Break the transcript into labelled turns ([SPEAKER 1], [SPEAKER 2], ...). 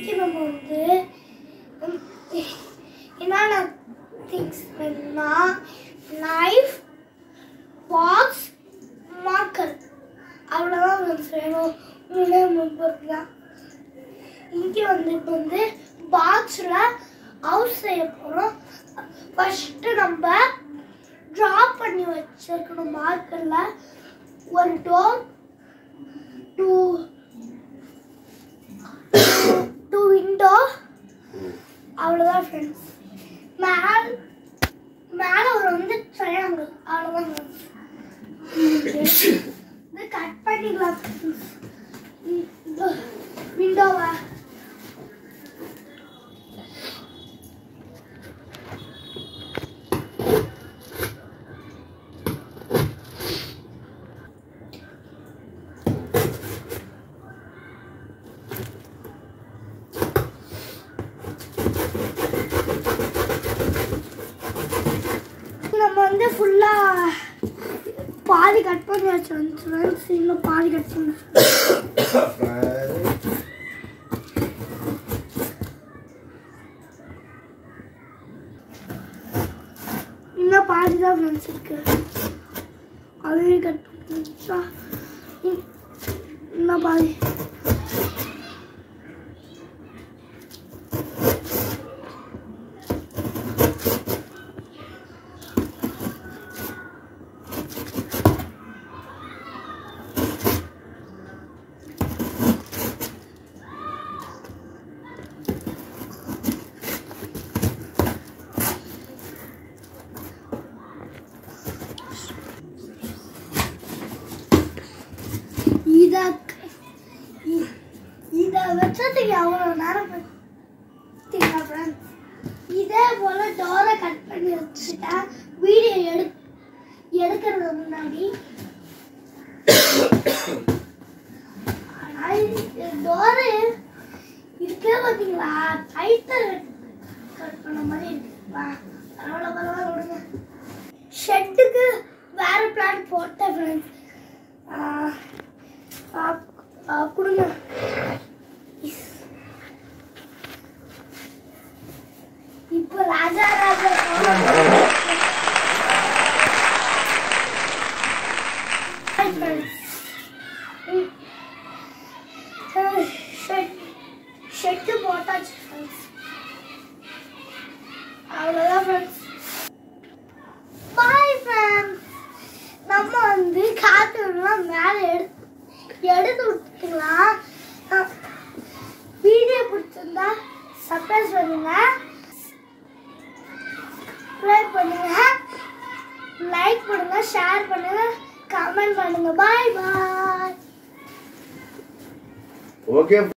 [SPEAKER 1] இன்னைக்கு நம்ம வந்து உம், என்னென்ன திங்ஸ் வேணும்னா நைஃப் பாக்ஸ் மார்க்கர் அவ்வளோதான் ஃப்ரெண்ட்ஸ் வேணும் மூணே மூணு பொருள் தான் இங்கே வந்து இப்போ வந்து பாக்ஸில் ஹவுஸ் செய்ய போகிறோம் ஃபஸ்ட்டு நம்ம ட்ரா பண்ணி வச்சிருக்கணும் மார்க்கரில் ஒரு டோர் டூ டூ விண்டோ அவ்வளோதான் ஃப்ரெண்ட்ஸ் மேல் மேலே ஒரு வந்து ட்ரையாங்கிள் அவ்வளோதான் ஃப்ரெண்ட்ஸ் இது கட் பண்ணிக்கலாம் விண்டோவை நம்ம வந்து ஃபுல்லாக பாதி கட் பண்ணி வச்சு ஃப்ரெண்ட்ஸ் இன்னும் பாதி கட் பண்ணி இன்னும் பாதி தான் ஃப்ரெண்ட்ஸ் இருக்கு அதையும் கட் பண்ணிச்சா இன்னும் பாதி இத இ- இத வச்சதுக்கு எவ்வளோ நேரம் பார்த்தீங்களா ஃப்ரெண்ட்ஸ் இதே போல டோரை கட் பண்ணி வச்சுட்டேன் வீடியோ எடு எடுக்கிறது முன்னாடி டோரு இருக்கே பார்த்தீங்களா டைட்டர் கட் பண்ண மாதிரி இருக்கு வா, பரவாயில்ல பரவாயில்ல விடுங்க ஷெட்டுக்கு வேற பிளான் போட்டேன் ஃப்ரெண்ட்ஸ் கொடுங்க இப்போ ராஜா ராஜா ஷெட்டு போட்டாச்சு ஃப்ரெண்ட்ஸ் அவ்வளோதான் ஃப்ரெண்ட்ஸ் பாய் ஃப்ரெண்ட்ஸ் நம்ம வந்து காற்றுலாம் மேலே எடுத்து எடுத்து விட்டுக்கலாம் வீடியோ பிடிச்சிருந்தா சப்ஸ்கிரைப் பண்ணுங்க சப்ஸ்கிரைப் பண்ணுங்க லைக் பண்ணுங்க ஷேர் பண்ணுங்க கமெண்ட் பண்ணுங்க பாய் பாய்
[SPEAKER 2] ஓகே